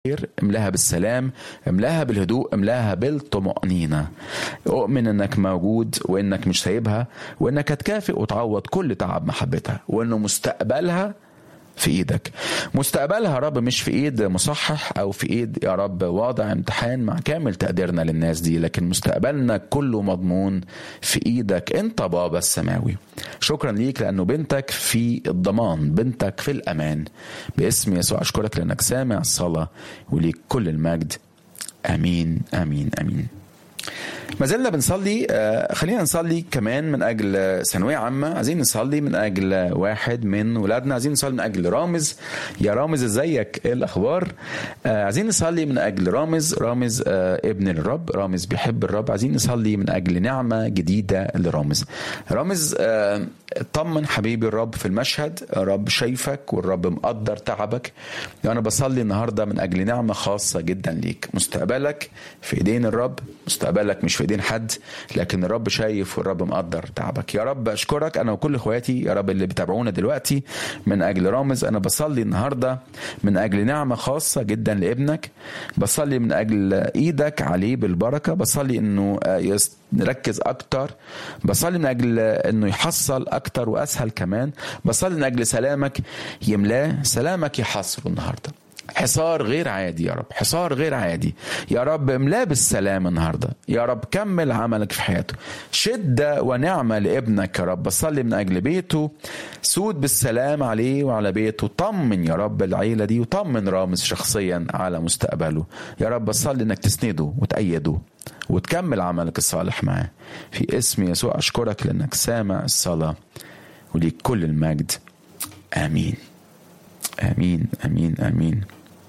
بالخير املاها بالسلام املاها بالهدوء املاها بالطمأنينة اؤمن انك موجود وانك مش سايبها وانك هتكافئ وتعوض كل تعب محبتها وانه مستقبلها في ايدك مستقبلها يا رب مش في ايد مصحح او في ايد يا رب واضع امتحان مع كامل تقديرنا للناس دي لكن مستقبلنا كله مضمون في ايدك انت بابا السماوي شكرا ليك لانه بنتك في الضمان بنتك في الامان باسم يسوع اشكرك لانك سامع الصلاه وليك كل المجد امين امين امين ما زلنا بنصلي آه، خلينا نصلي كمان من اجل ثانويه عامه عايزين نصلي من اجل واحد من ولادنا عايزين نصلي من اجل رامز يا رامز ازيك ايه الاخبار آه، عايزين نصلي من اجل رامز رامز آه، ابن الرب رامز بيحب الرب عايزين نصلي من اجل نعمه جديده لرامز رامز آه، اطمن حبيبي الرب في المشهد الرب شايفك والرب مقدر تعبك وانا بصلي النهارده من اجل نعمه خاصه جدا ليك مستقبلك في ايدين الرب مستقبلك مش في ايدين حد لكن الرب شايف والرب مقدر تعبك يا رب اشكرك انا وكل اخواتي يا رب اللي بيتابعونا دلوقتي من اجل رامز انا بصلي النهارده من اجل نعمه خاصه جدا لابنك بصلي من اجل ايدك عليه بالبركه بصلي انه آه، يس- نركز اكتر بصلي من اجل انه يحصل اكتر واسهل كمان بصلي من اجل سلامك يملاه سلامك يحصره النهارده حصار غير عادي يا رب حصار غير عادي يا رب املاه بالسلام النهارده يا رب كمل عملك في حياته شدة ونعمة لابنك يا رب بصلي من أجل بيته سود بالسلام عليه وعلى بيته طمن يا رب العيلة دي وطمن رامز شخصيا على مستقبله يا رب بصلي انك تسنده وتأيده وتكمل عملك الصالح معاه في اسم يسوع أشكرك لأنك سامع الصلاة وليك كل المجد آمين آمين آمين آمين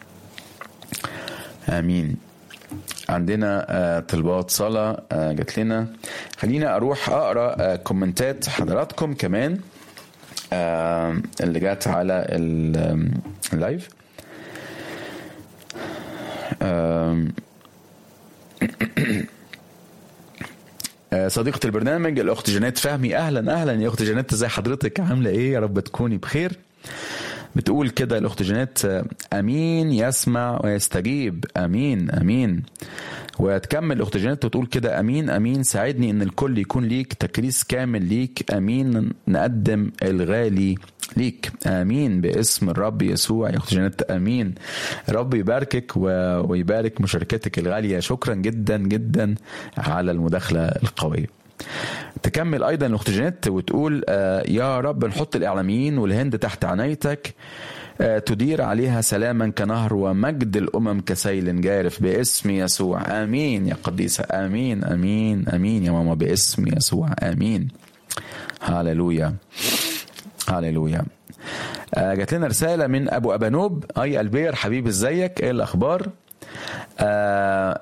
آمين عندنا آه، طلبات صلاة آه، جات لنا خلينا أروح أقرأ آه، كومنتات حضراتكم كمان آه، اللي جات على ال- آم، اللايف آم، آه، صديقة البرنامج الأخت جنات فهمي أهلا أهلا يا أخت جنات ازي حضرتك عاملة إيه يا رب تكوني بخير بتقول كده الأخت جنات آه، أمين يسمع ويستجيب أمين أمين وتكمل الأخت جنات وتقول كده أمين أمين ساعدني إن الكل يكون ليك تكريس كامل ليك أمين نقدم الغالي ليك امين باسم الرب يسوع يا اخت جنات امين رب يباركك و- ويبارك مشاركتك الغاليه شكرا جدا جدا على المداخله القويه تكمل ايضا الاخت جنات وتقول آه، يا رب نحط الاعلاميين والهند تحت عنايتك آه، تدير عليها سلاما كنهر ومجد الامم كسيل جارف باسم يسوع امين يا قديسه امين امين امين يا ماما باسم يسوع امين هاللويا هاللويا آه، جات لنا رساله من ابو ابانوب اي البير حبيبي ازيك ايه الاخبار آه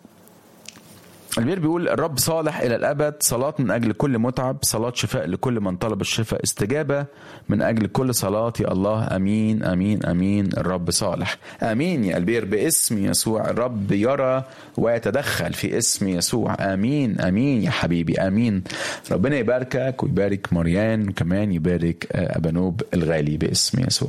البير بيقول الرب صالح الى الابد صلاه من اجل كل متعب صلاه شفاء لكل من طلب الشفاء استجابه من اجل كل صلاه يا الله امين امين امين الرب صالح امين يا البير باسم يسوع الرب يرى ويتدخل في اسم يسوع امين امين يا حبيبي امين ربنا يباركك ويبارك مريان وكمان يبارك آه، ابانوب الغالي باسم يسوع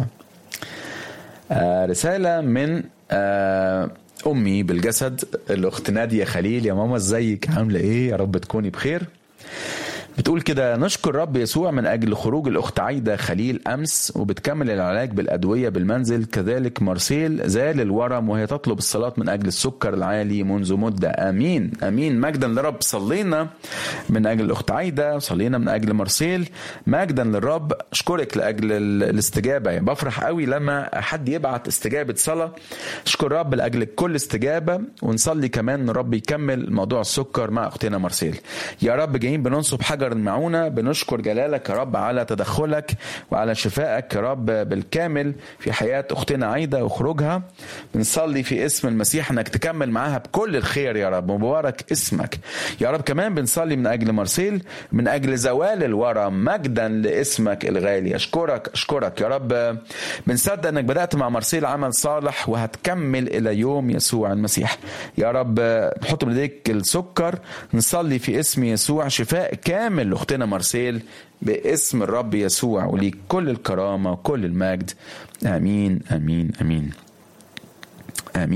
آه، رسالة من آه، أمي بالجسد الأخت نادية خليل يا ماما ازيك عاملة إيه يا رب تكوني بخير بتقول كده نشكر رب يسوع من أجل خروج الأخت عايدة خليل أمس وبتكمل العلاج بالأدوية بالمنزل كذلك مارسيل زال الورم وهي تطلب الصلاة من أجل السكر العالي منذ مدة آمين آمين مجدا لرب صلينا من أجل الأخت عايدة صلينا من أجل مارسيل مجدا للرب أشكرك لأجل ال- الاستجابة يعني بفرح قوي لما حد يبعت استجابة صلاة أشكر رب لأجل كل استجابة ونصلي كمان إن رب يكمل موضوع السكر مع أختنا مارسيل يا رب جايين بننصب حجر المعونة بنشكر جلالك يا رب على تدخلك وعلى شفائك يا رب بالكامل في حياة أختنا عايدة وخروجها بنصلي في اسم المسيح انك تكمل معاها بكل الخير يا رب مبارك اسمك يا رب كمان بنصلي من اجل مارسيل من اجل زوال الورم مجدا لاسمك الغالي اشكرك اشكرك يا رب بنصدق انك بدات مع مارسيل عمل صالح وهتكمل الى يوم يسوع المسيح يا رب نحط من ايديك السكر نصلي في اسم يسوع شفاء كامل لاختنا مارسيل باسم الرب يسوع وليك كل الكرامه وكل المجد امين امين امين امين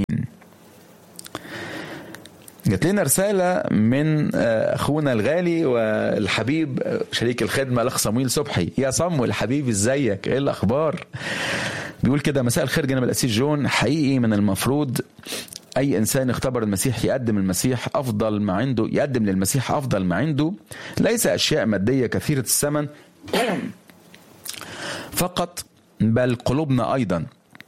جات لنا رسالة من أخونا الغالي والحبيب شريك الخدمة الأخ صمويل صبحي يا صمويل حبيبي ازيك ايه الأخبار بيقول كده مساء الخير جناب الأسيس جون حقيقي من المفروض أي إنسان اختبر المسيح يقدم المسيح أفضل ما عنده يقدم للمسيح أفضل ما عنده ليس أشياء مادية كثيرة الثمن فقط بل قلوبنا أيضا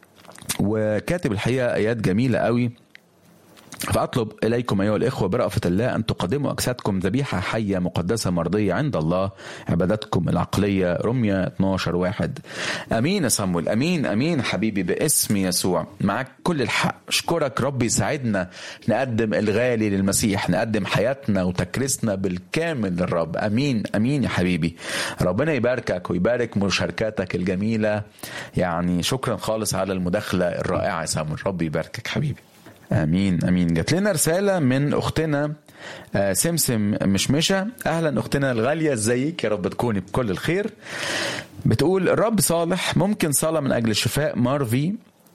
وكاتب الحقيقة آيات جميلة قوي فأطلب إليكم أيها الإخوة برأفة الله أن تقدموا أجسادكم ذبيحة حية مقدسة مرضية عند الله عبادتكم العقلية رمية 12 واحد أمين يا صمويل أمين أمين حبيبي باسم يسوع معك كل الحق أشكرك ربي يساعدنا نقدم الغالي للمسيح نقدم حياتنا وتكريسنا بالكامل للرب أمين أمين يا حبيبي ربنا يباركك ويبارك مشاركاتك الجميلة يعني شكرا خالص على المداخلة الرائعة يا صمويل ربي يباركك حبيبي امين امين جات لنا رساله من اختنا سمسم مشمشه اهلا اختنا الغاليه ازيك يا رب تكوني بكل الخير بتقول الرب صالح ممكن صلاه من اجل شفاء مارفي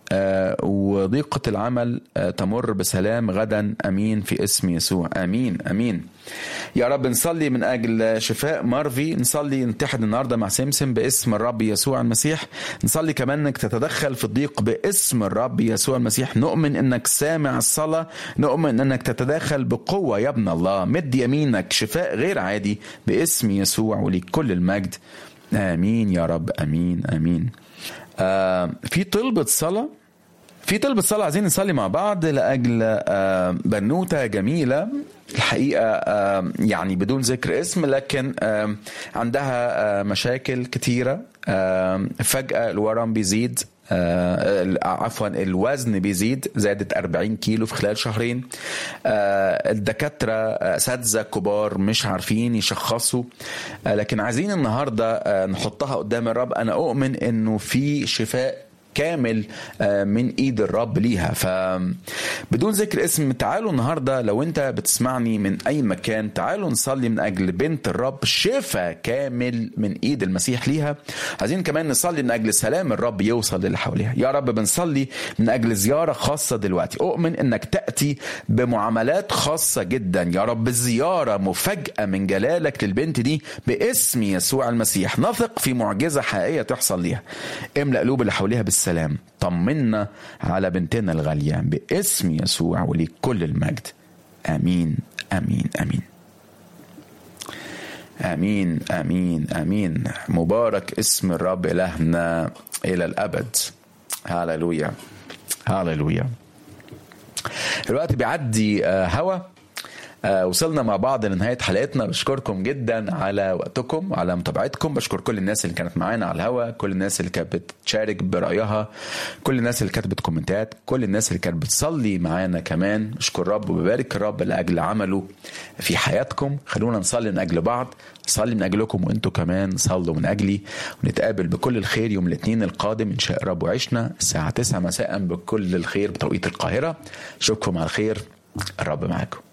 وضيقة العمل تمر بسلام غدا أمين في اسم يسوع أمين أمين يا رب نصلي من أجل شفاء مارفي نصلي نتحد النهاردة مع سمسم باسم الرب يسوع المسيح نصلي كمان أنك تتدخل في الضيق باسم الرب يسوع المسيح نؤمن أنك سامع الصلاة نؤمن أنك تتداخل بقوة يا ابن الله مد يمينك شفاء غير عادي باسم يسوع وليك كل المجد آمين يا رب آمين آمين آه في طلبة صلاة في طلبة صلاة عايزين نصلي مع بعض لأجل آه بنوتة جميلة الحقيقة آه يعني بدون ذكر اسم لكن آه عندها مشاكل كتيرة فجأة الورم بيزيد آه عفوا الوزن بيزيد زادت 40 كيلو في خلال شهرين آه الدكاترة أساتذة كبار مش عارفين يشخصوا آه لكن عايزين النهاردة نحطها قدام الرب أنا أؤمن أنه في شفاء كامل من ايد الرب ليها فبدون ذكر اسم تعالوا النهارده لو انت بتسمعني من اي مكان تعالوا نصلي من اجل بنت الرب شفاء كامل من ايد المسيح ليها عايزين كمان نصلي من اجل سلام الرب يوصل للي حواليها يا رب بنصلي من اجل زياره خاصه دلوقتي اؤمن انك تاتي بمعاملات خاصه جدا يا رب زياره مفاجاه من جلالك للبنت دي باسم يسوع المسيح نثق في معجزه حقيقيه تحصل ليها املا قلوب اللي حواليها بالسلام السلام طمنا على بنتنا الغالية باسم يسوع وليك كل المجد آمين آمين آمين آمين آمين آمين مبارك اسم الرب إلهنا إلى الأبد هاللويا هاللويا الوقت بيعدي هوا آه وصلنا مع بعض لنهايه حلقتنا بشكركم جدا على وقتكم وعلى متابعتكم بشكر كل الناس اللي كانت معانا على الهوا كل الناس اللي كانت بتشارك برايها كل الناس اللي كتبت كومنتات كل الناس اللي كانت بتصلي معانا كمان بشكر رب وببارك الرب لاجل عمله في حياتكم خلونا نصلي من اجل بعض صلي من اجلكم وانتم كمان صلوا من اجلي ونتقابل بكل الخير يوم الاثنين القادم ان شاء رب وعشنا الساعه 9 مساء بكل الخير بتوقيت القاهره اشوفكم على الخير الرب معاكم